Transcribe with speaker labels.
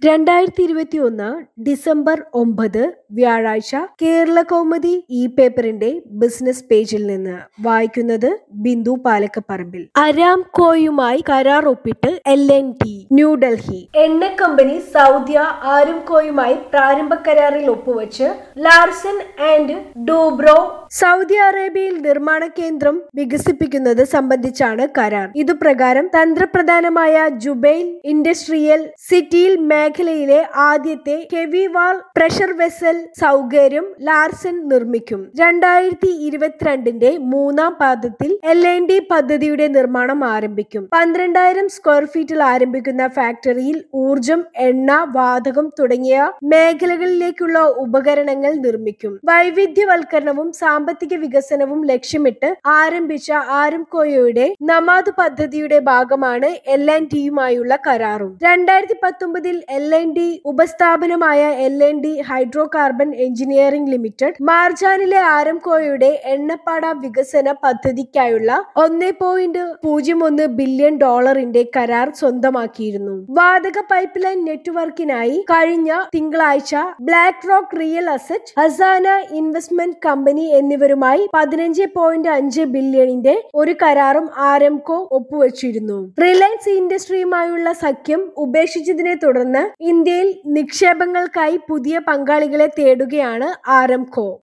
Speaker 1: രണ്ടായിരത്തി ഇരുപത്തി ഒന്ന് ഡിസംബർ ഒമ്പത് വ്യാഴാഴ്ച കേരള കൗമുദി ഇ പേപ്പറിന്റെ ബിസിനസ് പേജിൽ നിന്ന് വായിക്കുന്നത് ബിന്ദു പാലക്കപ്പറമ്പിൽ അരാംകോയുമായി കരാർ ഒപ്പിട്ട് എൽ എൻ ടി ന്യൂഡൽഹി എണ്ണ കമ്പനി സൗദ്യ ആരംകോയുമായി പ്രാരംഭ കരാറിൽ ഒപ്പുവെച്ച് ലാർസൻ ആൻഡ് ഡൂബ്രോ സൗദി അറേബ്യയിൽ നിർമ്മാണ കേന്ദ്രം വികസിപ്പിക്കുന്നത് സംബന്ധിച്ചാണ് കരാർ ഇതുപ്രകാരം തന്ത്രപ്രധാനമായ ജുബൈൽ ഇൻഡസ്ട്രിയൽ സിറ്റിയിൽ മേഖലയിലെ ആദ്യത്തെ ഹെവി വാൾ പ്രഷർ വെസൽ സൗകര്യം ലാർസൻ നിർമ്മിക്കും രണ്ടായിരത്തി ഇരുപത്തിരണ്ടിന്റെ മൂന്നാം പാദത്തിൽ എൽ എൻ ഡി പദ്ധതിയുടെ നിർമ്മാണം ആരംഭിക്കും പന്ത്രണ്ടായിരം സ്ക്വയർ ഫീറ്റിൽ ആരംഭിക്കുന്ന ഫാക്ടറിയിൽ ഊർജം എണ്ണ വാതകം തുടങ്ങിയ മേഖലകളിലേക്കുള്ള ഉപകരണങ്ങൾ നിർമ്മിക്കും വൈവിധ്യവൽക്കരണവും സാമ്പത്തിക വികസനവും ലക്ഷ്യമിട്ട് ആരംഭിച്ച ആരംകോയുടെ നമാദ് പദ്ധതിയുടെ ഭാഗമാണ് എൽ എൻ ടിയുമായുള്ള കരാറും രണ്ടായിരത്തി പത്തൊമ്പതിൽ എൽ എൻ ഡി ഉപസ്ഥാപനമായ L and T hydrocarbon engineering limited മാർജാനിലെ ആരംകോയുടെ എണ്ണപ്പാട വികസന പദ്ധതിക്കായുള്ള ഒന്നേ പോയിന്റ് പൂജ്യം ഒന്ന് ബില്യൺ ഡോളറിന്റെ കരാർ സ്വന്തമാക്കിയിരുന്നു വാതക പൈപ്പ് ലൈൻ നെറ്റ്വർക്കിനായി കഴിഞ്ഞ തിങ്കളാഴ്ച BlackRock real asset Hassana investment company എന്നിവരുമായി പതിനഞ്ച് പോയിന്റ് അഞ്ച് ബില്യണിന്റെ ഒരു കരാറും ആരംകോ ഒപ്പുവെച്ചിരുന്നു റിലയൻസ് ഇൻഡസ്ട്രിയുമായുള്ള സഖ്യം ഉപേക്ഷിച്ചതിനെ തുടർന്ന് ഇന്ത്യയിൽ നിക്ഷേപങ്ങൾക്കായി പുതിയ പങ്കാളികളെ തേടുകയാണ് ആരംകോ